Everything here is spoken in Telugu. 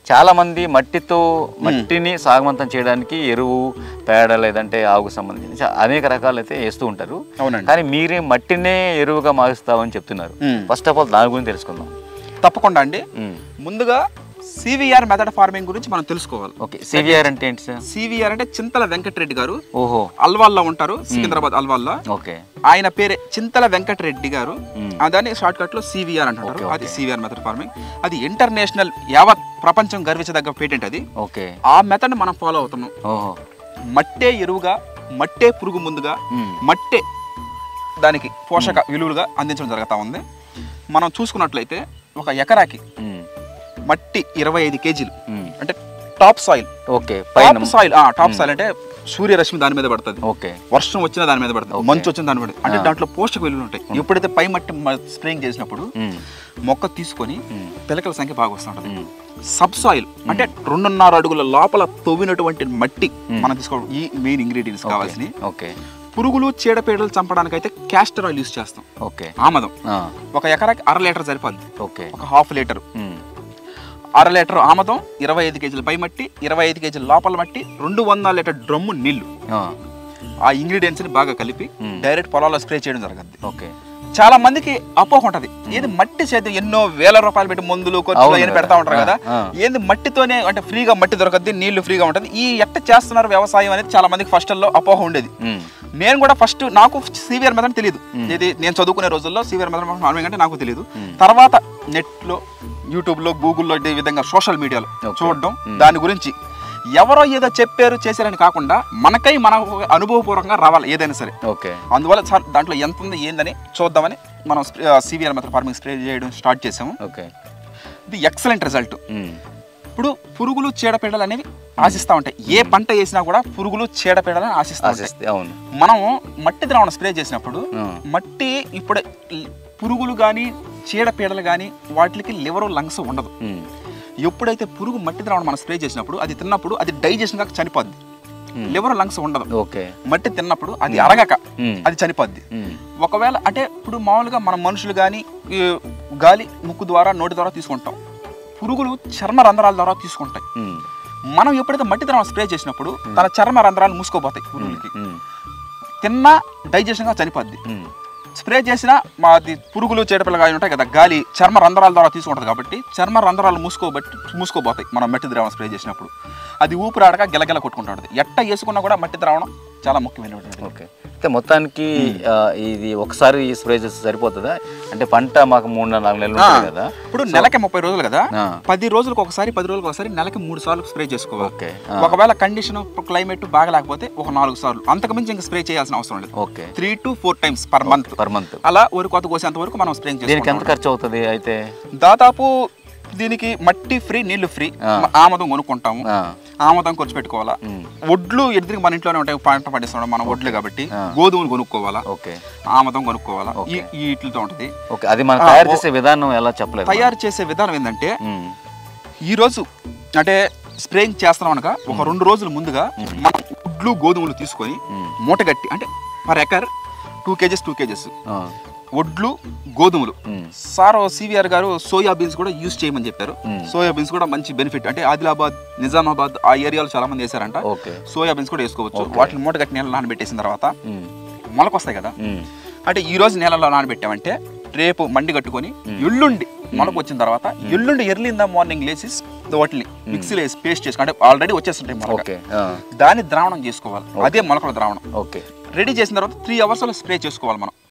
చాలా మంది మట్టితో మట్టిని సాగవంతం చేయడానికి ఎరువు పేడ లేదంటే ఆవుకు సంబంధించి చా- అనేక రకాలు అయితే వేస్తూ ఉంటారు అవునండి కానీ మీరే మట్టినే ఎరువుగా మారుస్తామని చెప్తున్నారు మ్మ్. ఫస్ట్ ఆఫ్ ఆల్ దాని గురించి తెలుసుకుందాం తప్పకుండా అండి మ్మ్. ముందుగా సివిఆర్ మెథడ్ ఫార్మింగ్ గురించి మనం తెలుసుకోవాలి ఓకే సివిఆర్ అంటే ఏంటి సార్ సివిఆర్ అంటే చింతల వెంకటరెడ్డి గారు ఓహో అల్వాల్లో ఉంటారు సికింద్రాబాద్ అల్వాల్లో ఓకే ఆయన పేరే చింతల వెంకటరెడ్డి గారు మ్మ్. ఆ దాన్ని షార్ట్ కట్ లో సివిఆర్ అంటారు ఓకే, అది సివిఆర్ మెథడ్ ఫార్మింగ్ అది ఇంటర్నేషనల్ యావత్ ప్రపంచం గర్వించదగ్గ పేటెంట్ అది ఓకే ఆ మెథడ్ మనం ఫాలో అవుతున్నాం ఓహో మట్టే ఎరువుగా మట్టే పురుగు ముందుగా మ్మ్. మట్టే దానికి పోషక విలువలుగా అందించడం జరుగుతూ ఉంది మనం చూసుకున్నట్లయితే ఒక ఎకరాకి మ్మ్. మట్టి ఇరవై ఐదు కేజీలు మ్మ్. అంటే టాప్ సాయిల్ ఓకే పైన టాప్ సాయిల్ టాప్ సాయిల్ అంటే సూర్యరశ్మి దాని మీద పడుతుంది ఓకే వర్షం వచ్చిన దాని మీద పడుతుంది Okay. మంచు వచ్చిన దాని మీద అంటే ఆ. దాంట్లో పోషక విలువలు ఉంటాయి ఎప్పుడైతే పై మట్టి స్ప్రేయింగ్ చేసినప్పుడు మ్మ్. మొక్క తీసుకొని మ్మ్. పిలకల సంఖ్య బాగా వస్తుంటుంది మ్మ్. సబ్ సాయిల్ అంటే రెండున్నర అడుగుల లోపల తవ్వినటువంటి మట్టి మ్మ్. మనం తీసుకోవడం ఈ మెయిన్ ఇంగ్రీడియంట్స్ కావాల్సినవి ఓకే పురుగులు చీడపీడలు చంపడానికి అయితే క్యాస్టర్ ఆయిల్ యూస్ చేస్తాం ఓకే ఆమదం ఆ, ఒక ఎకరాకి అర లీటర్ సరిపోద్ది ఓకే ఒక హాఫ్ లీటర్ మ్మ్. అర లీటర్ ఆమదం ఇరవై ఐదు కేజీల పై మట్టి ఇరవై ఐదు కేజీల లోపల మట్టి రెండు వందల లీటర్ డ్రమ్ము నీళ్లు ఆ, ఆ ఇంగ్రీడియంట్స్ ని బాగా కలిపి మ్మ్. డైరెక్ట్ పొలాల్లో స్ప్రే చేయడం జరుగుతుంది ఓకే చాలా మందికి అపోహ ఉంటది ఏది మట్టి సేద్యం ఎన్నో వేల రూపాయలు పెట్టి మందులు ఖర్చులు అవును అవన్నీ కదా. పెడతా ఉంటారు ఆ, కదా ఆ. ఏంది మట్టితోనే అంటే ఫ్రీగా మట్టి దొరకద్ది నీళ్లు ఫ్రీగా ఉంటుంది ఈ ఎట్ట చేస్తున్నారు వ్యవసాయం అనేది చాలా మందికి ఫస్ట్ లో అపోహ ఉండేది మ్మ్. నేను కూడా ఫస్ట్ నాకు సివియర్ మెథడ్ తెలియదు ఇది నేను చదువుకునే రోజుల్లో సివియర్ మెథడ్ ఫార్మింగ్ అంటే నాకు తెలియదు తర్వాత నెట్లో యూట్యూబ్లో గూగుల్లో ఈ విధంగా సోషల్ మీడియాలో Okay. చూడడం దాని గురించి ఎవరో ఏదో చెప్పారు చేశారని కాకుండా మనకై మన అనుభవపూర్వకంగా రావాలి ఏదైనా సరే ఓకే అందువల్ల సార్ దాంట్లో ఎంత ఉంది ఏందని చూద్దామని మనం సివిఆర్ మెథడ్ ఫార్మింగ్ స్ప్రే చేయడం స్టార్ట్ చేసాము ఓకే ఇది ఎక్సలెంట్ రిజల్ట్ మ్మ్. ఇప్పుడు పురుగులు చీడపీడలు అనేవి ఆశిస్తూ ఉంటాయి ఏ పంట వేసినా కూడా పురుగులు చీడపీడలని ఆశిస్తూ ఉంటాయి ఆశిస్తే అవును మనం మట్టి ద్రావణం స్ప్రే చేసినప్పుడు ఆ. మట్టి ఇప్పుడు పురుగులు కానీ చీడపీడలు కానీ వాటికి లివర్ లంగ్స్ ఉండదు మ్మ్. ఎప్పుడైతే పురుగు మట్టి ద్రావణం మనం స్ప్రే చేసినప్పుడు అది తిన్నప్పుడు అది డైజెషన్ కాక చనిపోద్ది Hmm. లివర్ లంగ్స్ ఉండదు ఓకే మట్టి తిన్నప్పుడు అది అరగక మ్మ్. అది చనిపోద్ది మ్మ్. ఒకవేళ అంటే ఇప్పుడు మామూలుగా మన మనుషులు కానీ గాలి ముక్కు ద్వారా నోటి ద్వారా తీసుకుంటాం పురుగులు చర్మ రంధ్రాల ద్వారా తీసుకుంటాయి మ్మ్. మనం ఎప్పుడైతే మట్టి ద్రావణం స్ప్రే చేసినప్పుడు తన చర్మ రంధ్రాలు మూసుకోపోతాయి పురుగులకి మ్మ్. తిన్నా డైజెషన్గా చనిపోద్ది మ్మ్. స్ప్రే చేసిన మాది పురుగులు చీడపిల్లలు కానీ ఉంటాయి కదా గాలి చర్మ రంధ్రాల ద్వారా తీసుకుంటుంది కాబట్టి చర్మ రంధ్రాలు మూసుకోబట్టి మూసుకోబోతాయి మనం మట్టి ద్రావణం స్ప్రే చేసినప్పుడు అది ఊపిరాడక గిలగిల కొట్టుకుంటుంది ఎట్ట వేసుకున్నా కూడా మట్టి ద్రావణం చాలా ముఖ్యమైనటువంటి ఓకే అయితే మొత్తానికి ఆ, ఇది ఒకసారి స్ప్రే చేస్తే సరిపోతుందా అంటే పంట మాకు మూడు నాలుగు నెలలు ఆ, ఉంటుంది కదా ఇప్పుడు నెలకి ముప్పై రోజులు కదా ఆ. పది రోజులకు ఒకసారి పది రోజులకు ఒకసారి నెలకి మూడు సార్లు స్ప్రే చేసుకోవాలి ఓకే ఆ, ఒకవేళ కండిషన్ క్లైమేట్ బాగా లేకపోతే ఒక నాలుగు సార్లు అంతకుమించి ఇంకా స్ప్రే చేయాల్సిన అవసరం లేదు okay three to four times per month per month అలా వరి కోత కోసేంత వరకు మనం స్ప్రే దీనికి ఎంత చేసుకోవాలి ఖర్చు అవుతుంది అయితే దాదాపు దీనికి మట్టి ఫ్రీ నీళ్లు ఫ్రీ ఆ. ఆమదం కొనుక్కుంటాము ఆ, ఆమదం ఖర్చు పెట్టుకోవాలా మ్మ్. వడ్లు ఎదురు మన ఇంట్లోనే ఉంటాయి పంట పండిస్తున్నాం మన వడ్లు కాబట్టి ఆ. గోధుమలు కొనుక్కోవాలా ఓకే ఆమదం కొనుక్కోవాలా ఈ ఓకే. ఈ వీటితో ఉంటుంది ఓకే అది మనం ఆ, తయారు ఓ- చేసే విధానం ఎలా చెప్పలేదు తయారు చేసే విధానం ఏంటంటే మ్మ్. ఈ రోజు అంటే స్ప్రేయింగ్ చేస్తున్నాం అనగా ఒక రెండు రోజుల ముందుగా మనం వడ్లు గోధుమలు తీసుకొని మ్మ్. మూటగట్టి అంటే per acre two kgs two kgs ఆ, వడ్లు గోధుమలు మ్మ్. సార్ సివిఆర్ గారు సోయా బీన్స్ కూడా యూజ్ చేయమని చెప్పారు మ్మ్. సోయా బీన్స్ కూడా మంచి బెనిఫిట్ అంటే ఆదిలాబాద్ నిజామాబాద్ ఆ ఏరియాలో చాలా మంది వేసారంట ఓకే సోయా బీన్స్ కూడా వేసుకోవచ్చు Okay. వాటిని మూట కట్టి నీళ్ళలో నానబెట్టేసిన తర్వాత మ్మ్. మొలకొస్తాయి కదా మ్మ్. అంటే ఈ రోజు నీళ్ళలో నానబెట్టామంటే రేపు మండి కట్టుకొని ఎల్లుండి మొలక వచ్చిన తర్వాత ఎల్లుండి ఎర్లీ ఇన్ ద మార్నింగ్ లేసి వాటిని మిక్సీలో వేసి పేస్ట్ చేసుకుంటే అంటే ఆల్రెడీ వచ్చేస్తుంటాయి మొలక ఓకే ఆ, దాన్ని ద్రావణం చేసుకోవాలి అదే మొలకల ద్రావణం ఓకే రెడీ చేసిన తర్వాత త్రీ అవర్స్లో స్ప్రే చేసుకోవాలి మనం